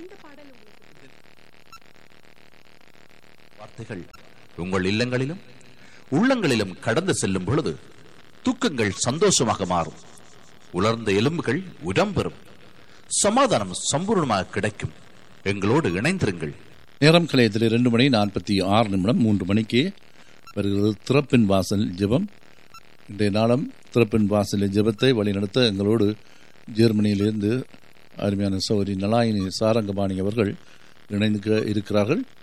இந்த பாடல் உங்களுக்கு வார்த்தைகள் உங்கள் இல்லங்களிலும் உள்ளங்களிலும் கடந்து செல்லும் பொழுது தூக்கங்கள் சந்தோஷமாக மாறும் உலர்ந்த எலும்புகள் உரம் பெறும் சமாதானம் சம்பூர்ணமாக கிடைக்கும் எங்களோடு இணைந்திருங்கள் நேரம் கலையத்தில் இரண்டு மணி நாற்பத்தி ஆறு நிமிடம் மூன்று மணிக்கு வருகிறது திறப்பின் வாசல் ஜெபம் இன்றைய நாளும் திறப்பின் வாசல் ஜெபத்தை வழிநடத்த எங்களோடு ஜெர்மனியிலிருந்து அருமையான சௌரி நலாயினி சாரங்கபாணி அவர்கள் இணைந்து இருக்கிறார்கள்